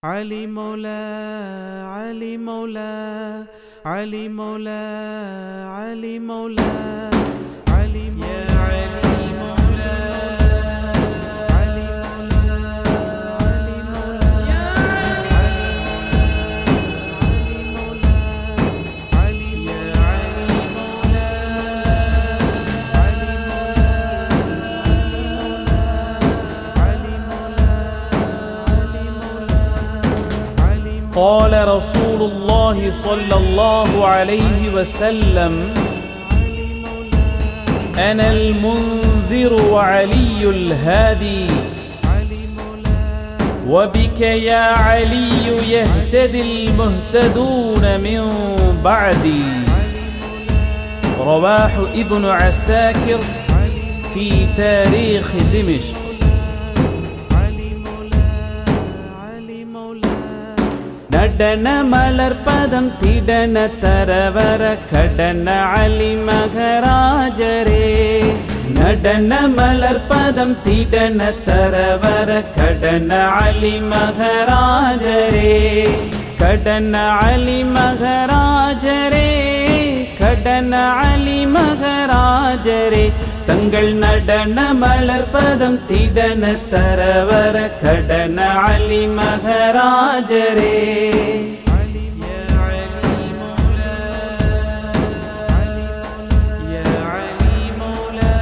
علي مولا علي مولا علي مولا علي مولا علي مولا علي مولا علي مولا علي مولا يا علي يا علي مولا علي علي مولا علي مولا علي قال رسول الله صلى الله عليه وسلم أنا المنذر وعلي الهادي وبك يا علي يهتدي المهتدون من بعدي رواح ابن عساكر في تاريخ دمشق علي مولا علي مولا நடன மலர்பதம் திடன தரவர கடன அலி மகராஜரே நடன மலர்பதம் திடன தரவர கடன அலி மகராஜரே கடன அலி மகராஜரே கடன அலி மகராஜரே தங்கள் நடன மலர்பதம் திடன தரவர கடன அலி மகராஜரே يا علي مولا يا علي مولا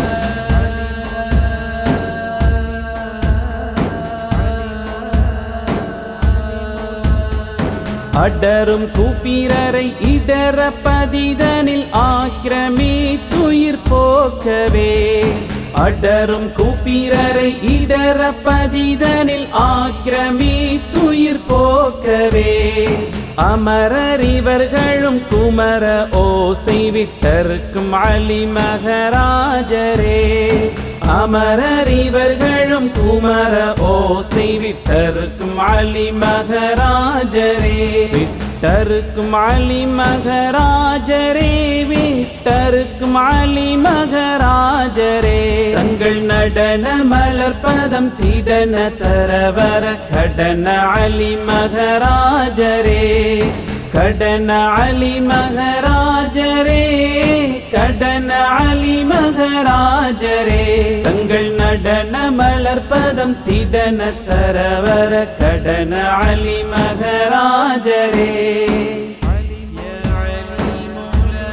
அடரும் குஃபிரரை இடர பதிதனில் ஆக்கிரமி துயிர் போக்கவே அடரும் குஃபிரரை இடர பதிதனில் ஆக்கிரமி துயிர் போக்கவே அமரர் இவர்களும் குமர ஓசை விட்டருக்கும் அலி மகராஜரே அமரர் இவர்களும் குமர ஓசை விட்டருக்கும் அலி மகராஜரே விட்டருக்கும் அலி மகராஜரே விட்டருக்கும் அலி மகராஜரே தங்கள் நடன மலர்பதம் திடன தரவர கடன அலி மகராஜரே கடன அலி மகராஜரே கடன அலி மகராஜரே தங்கள் நடன மலர்பதம் திடன தரவர கடன அலி மகராஜரே يا علي مولا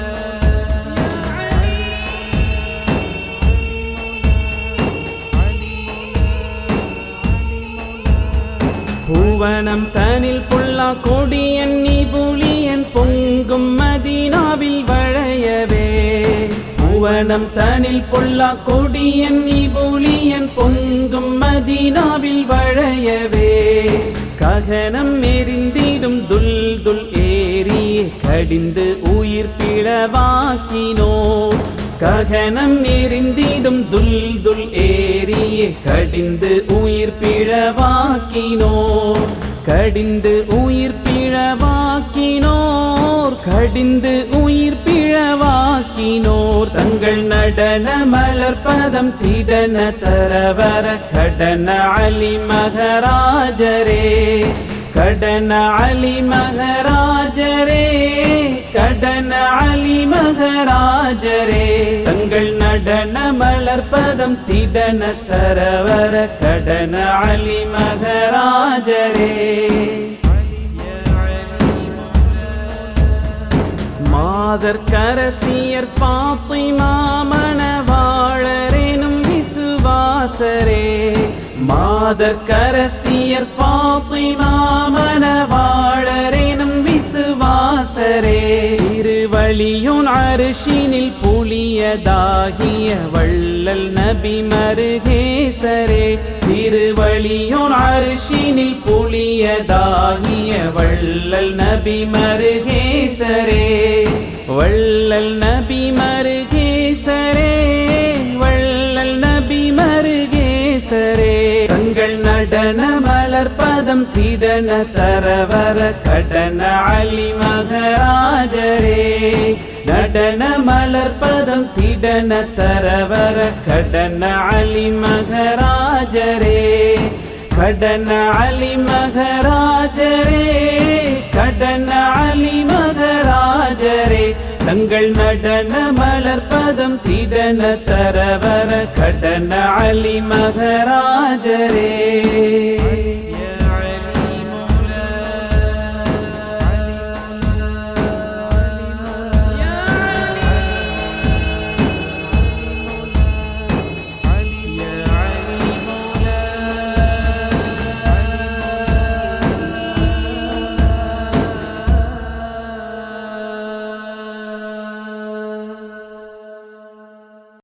பூவனம் தனில் புல்லா கொடியன் நிபுலியன் பொங்கும் மதீனாவில் வளையவே பூவனம் தனில் புல்லா கொடியன் நிபுலியன் பொங்கும் மதீனாவில் வளையவே ககனம் எரிந்திடும் துல் துல் ஏறியே கடிந்து உயிர் பிளவாக்கினோ ககனம் எரிந்திடும் துல் துல் ஏறியே கடிந்து உயிர் பிழவாக்கினோ கடிந்து உயிர் பிழவாக்கினோர் கடிந்து உயிர் பிழவாக்கினோர் தங்கள் நடன மலர்பதம் திடன தரவர கடன அலி மகராஜரே கடன அலி மகராஜரே கடன அலி மகராஜரே தங்கள் நடன மலர்பதம் திடன தரவர கடன அலி மகராஜரே மாதர் கரசியர் ஃபாத்திமா மணவாழரேனும் விசுவாசரே மாதர் கரசியர் ஃபாத்திமா மணவாழரேனும் விசுவாசரே திருவழியுன் அரிசினில் புலியதாகிய வள்ளல் நபி மருகேசரே திருவழியுன் அரிசினில் புலியதாகிய வள்ளல் நபி மருகேசரே வள்ளல் நபி மருகேசரே வள்ளல் நபி மருகேசரே தங்கள் நடன மலர்பதம் திடன தரவர கடன அலி மகராஜரே நடன மலர்பதம் திடன தரவர கடன அலி மகராஜரே கடன அலி மகராஜரே கடன அலி மகராஜரே தங்கள் நடன மலர்பதம் திடன தரவர கடன அலி மகராஜரே